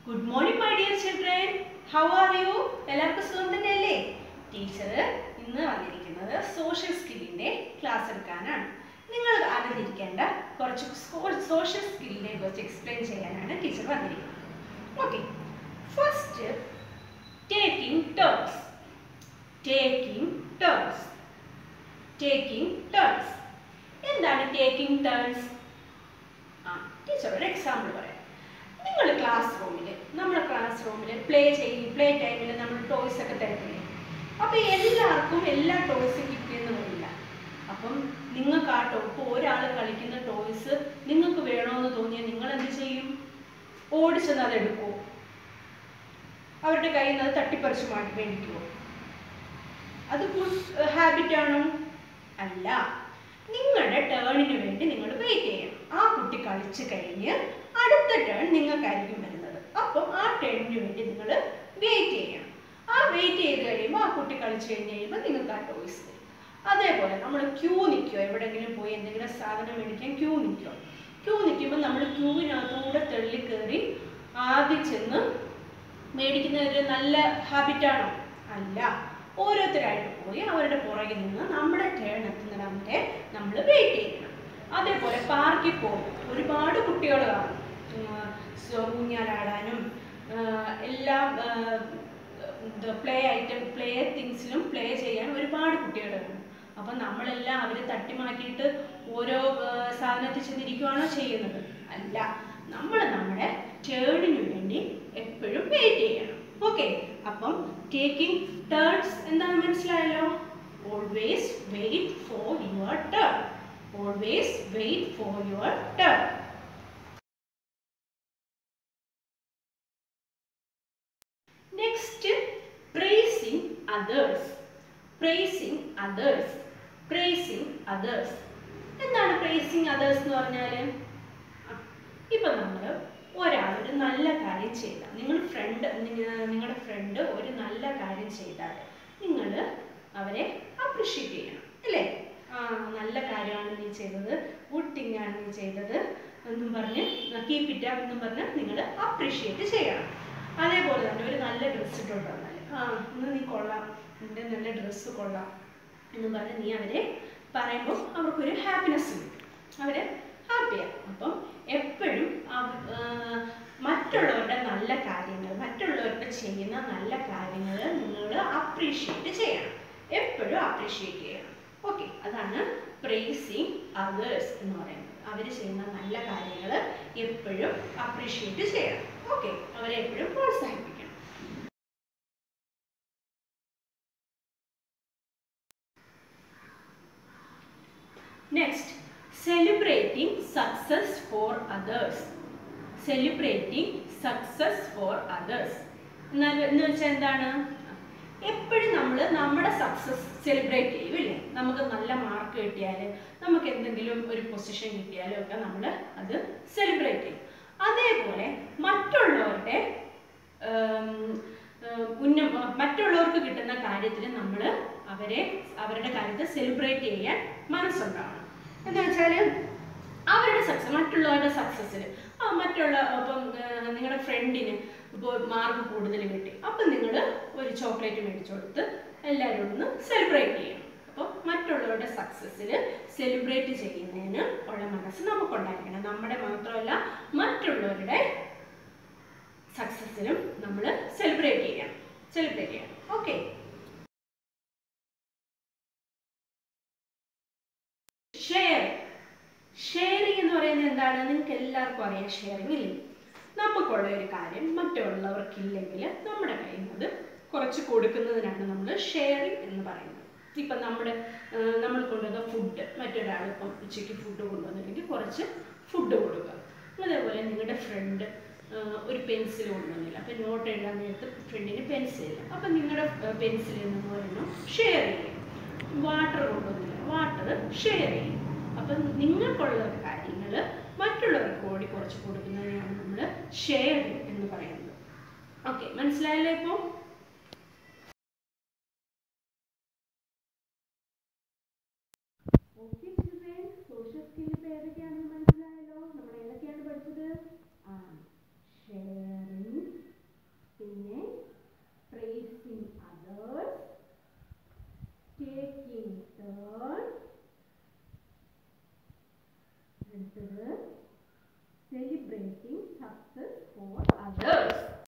good morning my dear children how are you എല്ലാവർക്കും സുഖം തന്നെയല്ലേ ടീച്ചർ ഇന്ന് വന്നിരിക്കുന്നത് സോഷ്യൽ സ്കില്ലിൻ്റെ ക്ലാസ് എടുക്കാനാണ് നിങ്ങൾ അറിഞ്ഞിരിക്കേണ്ട കുറച്ച് സോഷ്യൽ സ്കില്ലിനെ കുറിച്ച് എക്സ്പ്ലെയിൻ ചെയ്യാനാണ് ടീച്ചർ വന്നിരിക്കുന്നത് okay first taking turns taking turns taking turns എന്താണ് ടേക്കിംഗ് ടേൺസ് ആ ടീച്ചർ ഒരു എക്സാമ്പിൾ പറയാം നിങ്ങൾ ക്ലാസ് റൂമിൽ നമ്മുടെ ക്ലാസ് റൂമിൽ പ്ലേ ചെയ്യും പ്ലേ ടൈമിൽ നമ്മൾ ടോയ്സ് ഒക്കെ തരത്തില്ലേ അപ്പോൾ എല്ലാവർക്കും എല്ലാ ടോയ്സും കിട്ടിയെന്ന് വരില്ല അപ്പം നിങ്ങൾക്ക് ആ ടോ ഇപ്പോൾ ഒരാൾ കളിക്കുന്ന ടോയ്സ് നിങ്ങൾക്ക് വേണമെന്ന് തോന്നിയാൽ നിങ്ങൾ എന്ത് ചെയ്യും ഓടിച്ചെന്ന് അത് എടുക്കുമോ അവരുടെ കയ്യിൽ നിന്ന് അത് തട്ടിപ്പറിച്ച് മാറ്റി മേടിക്കുമോ അത് ഗുഡ് ഹാബിറ്റ് ആണോ അല്ല നിങ്ങളുടെ ടേണിന് വേണ്ടി നിങ്ങൾ വെയിറ്റ് ചെയ്യണം ആ കുട്ടി കളിച്ച് കഴിഞ്ഞ് അടുത്ത ടേൺ നിങ്ങൾക്കായിരിക്കും വരുന്നത് അപ്പം ആ ടേണിന് വേണ്ടി നിങ്ങൾ വെയിറ്റ് ചെയ്യണം ആ വെയിറ്റ് ചെയ്ത് കഴിയുമ്പോൾ ആ കുട്ടി കളിച്ച് കഴിഞ്ഞ് കഴിയുമ്പോൾ നിങ്ങൾക്ക് ആ ടോയ്സ് തരും അതേപോലെ നമ്മൾ ക്യൂ നിൽക്കുമോ എവിടെയെങ്കിലും പോയി എന്തെങ്കിലും സാധനം മേടിക്കാൻ ക്യൂ നിൽക്കുമോ ക്യൂ നിൽക്കുമ്പോൾ നമ്മൾ ക്യൂവിനകത്തൂടെ തള്ളി കയറി ആദ്യം ചെന്ന് മേടിക്കുന്ന ഒരു നല്ല ഹാബിറ്റാണോ അല്ല ഓരോരുത്തരായിട്ട് പോയി അവരുടെ പുറകിൽ നിന്ന് നമ്മുടെ ടേൺ എത്തുന്നിടം വരെ നമ്മൾ വെയിറ്റ് ചെയ്യണം അതേപോലെ പാർക്കിൽ പോകും ഒരുപാട് കുട്ടികൾ കാണും ഉം, സോ- ഊഞ്ഞാലാടാനും ആ, എല്ലാം പ്ലേ ഐറ്റം പ്ലേ തിങ്സിലും പ്ലേ ചെയ്യാൻ ഒരുപാട് കുട്ടികൾ കാണും അപ്പം നമ്മളെല്ലാം അവരെ തട്ടി മാറ്റിയിട്ട് ഓരോ ആ, സാധനത്തിൽ ചെന്നിരിക്കുകയാണോ ചെയ്യുന്നത് അല്ല നമ്മൾ നമ്മുടെ ടേണിന് വേണ്ടി എപ്പോഴും വെയിറ്റ് ചെയ്യണം ഓക്കെ അപ്പം ടേക്കിംഗ് ടേൺസ് എന്താണെന്ന് മനസ്സിലായല്ലോ always wait for your turn always wait for your turn next praising others praising others praising others എന്താണ് പ്രേസിങ് അതേഴ്സ് എന്ന് പറഞ്ഞാൽ ഇപ്പം നമ്മൾ ഒരാൾ ഒരു നല്ല കാര്യം ചെയ്താൽ നിങ്ങൾ ഫ്രണ്ട് നിങ്ങളുടെ ഫ്രണ്ട് ഒരു നല്ല കാര്യം ചെയ്താൽ നിങ്ങൾ അവരെ അപ്രിഷ്യേറ്റ് ചെയ്യണം അല്ലേ ആ നല്ല കാര്യമാണ് നീ ചെയ്തത് ഗുഡ് തിങ് ആണ് നീ ചെയ്തത് എന്നും പറഞ്ഞ് കീപ്പ് ഇറ്റ് അപ്പ് എന്നും പറഞ്ഞ് നിങ്ങൾ അപ്രിഷ്യേറ്റ് ചെയ്യണം അതേപോലെ തന്നെ ഒരു നല്ല ഡ്രസ്സ് ഇട്ടോണ്ട് വന്നാൽ ആ ഇന്ന് നീ കൊള്ളാം നിന്റെ നല്ല ഡ്രസ്സ് കൊള്ളാം എന്ന് പറഞ്ഞ് നീ അവരെ പറയുമ്പോൾ അവർക്കൊരു ഹാപ്പിനെസ് കിട്ടും അവർ ഹാപ്പിയാണ് അപ്പം എപ്പോഴും അവ- ആ, മറ്റുള്ളവരുടെ നല്ല കാര്യങ്ങൾ മറ്റുള്ളവരുടെ ചെയ്യുന്ന നല്ല കാര്യങ്ങൾ നിങ്ങൾ അപ്രീഷിയേറ്റ് ചെയ്യണം എപ്പോഴും അപ്രീഷിയേറ്റ് ചെയ്യണം ഓക്കെ അതാണ് പ്രേസിങ് അതേഴ്സ് എന്ന് പറയുന്നത് അവർ ചെയ്യുന്ന നല്ല കാര്യങ്ങൾ എപ്പോഴും അപ്രീഷിയേറ്റ് ചെയ്യണം ഓക്കെ അവരെ എപ്പോഴും പ്രോത്സാഹിപ്പിക്കണം next celebrating success for others celebrating success for others എന്നാൽ എന്ന് വെച്ചാൽ എന്താണ് എപ്പോഴും നമ്മൾ നമ്മുടെ സക്സസ് സെലിബ്രേറ്റ് ചെയ്യും ഇല്ലേ നമുക്ക് നല്ല മാർക്ക് കിട്ടിയാൽ നമുക്ക് എന്തെങ്കിലും ഒരു പൊസിഷൻ കിട്ടിയാലും ഒക്കെ നമ്മൾ അത് സെലിബ്രേറ്റ് ചെയ്യും അതേപോലെ മറ്റുള്ളവരുടെ ഉം, ഉം, ഉന്നം മറ്റുള്ളവർക്ക് കിട്ടുന്ന കാര്യത്തിൽ നമ്മൾ അവരെ അവരുടെ കാര്യത്തെ സെലിബ്രേറ്റ് ചെയ്യാൻ മനസ്സുണ്ടാവണം എന്ന് വെച്ചാൽ അവരുടെ സക്സസ് മറ്റുള്ളവരുടെ സക്സസ്സിൽ ആ മറ്റുള്ള ഇപ്പം നിങ്ങളുടെ ഫ്രണ്ടിന് ഇപ്പോൾ മാർക്ക് കൂടുതൽ കിട്ടി അപ്പം നിങ്ങൾ ഒരു ചോക്ലേറ്റ് മേടിച്ചു കൊടുത്ത് എല്ലാവരും ഒന്ന് സെലിബ്രേറ്റ് ചെയ്യണം അപ്പോൾ മറ്റുള്ളവരുടെ സക്സസ്സിൽ സെലിബ്രേറ്റ് ചെയ്യുന്നതിന് ഉള്ള മനസ്സ് നമുക്കുണ്ടായിരിക്കണം നമ്മുടെ മാത്രമല്ല മറ്റുള്ളവരുടെ സക്സസ്സിലും നമ്മൾ സെലിബ്രേറ്റ് ചെയ്യണം സെലിബ്രേറ്റ് ചെയ്യണം ഓക്കെ ഷെയർ ഷെയറിങ് എന്ന് പറയുന്നത് എന്താണ് നിങ്ങൾക്ക് എല്ലാവർക്കും അറിയാം ഷെയറിങ് ഇല്ലേ നമുക്കുള്ള ഒരു കാര്യം മറ്റുള്ളവർക്കില്ലെങ്കിൽ നമ്മുടെ കയ്യിൽ നിന്ന് അത് കുറച്ച് കൊടുക്കുന്നതിനാണ് നമ്മൾ ഷെയറിങ് എന്ന് പറയുന്നത് ഇപ്പം നമ്മുടെ ആ, നമ്മൾ കൊണ്ടുവന്ന ഫുഡ് മറ്റൊരാൾ ഇപ്പം ഉച്ചയ്ക്ക് ഫുഡ് കൊണ്ടുവന്നില്ലെങ്കിൽ കുറച്ച് ഫുഡ് കൊടുക്കുക അതേപോലെ നിങ്ങളുടെ ഫ്രണ്ട് ഒരു പെൻസിൽ കൊണ്ടുവന്നില്ല അപ്പം നോട്ട് എഴുതാൻ നേരത്ത് ഫ്രണ്ടിന് പെൻസിലില്ല അപ്പം നിങ്ങളുടെ പെൻസിൽ എന്ന് പറയുന്നു ഷെയർ ചെയ്യും വാട്ടർ കൊണ്ടുവന്നില്ല വാട്ടർ ഷെയർ ചെയ്യും അപ്പം നിങ്ങൾക്കുള്ള കാര്യങ്ങൾ മറ്റുള്ളവർക്ക് കൂടി കുറച്ച് കൊടുക്കുന്നതിനാണ് നമ്മൾ ഷെയർ എന്ന് പറയുന്നത് ഓക്കെ മനസ്സിലായല്ലോ ഇപ്പോൾ ഓക്കെ ചിൽഡ്രൻ സോഷ്യൽ സ്കിൽ ഇപ്പോൾ ഏതൊക്കെയാണെന്ന് മനസ്സിലായല്ലോ നമ്മൾ ഏതൊക്കെയാണ് പഠിച്ചത് ആ ഷെയറിങ് ടേക്കിംഗ് ടേൺ അടുത്തത് സെലിബ്രേറ്റിംഗ് സക്സസ് ഫോർ അതേഴ്സ്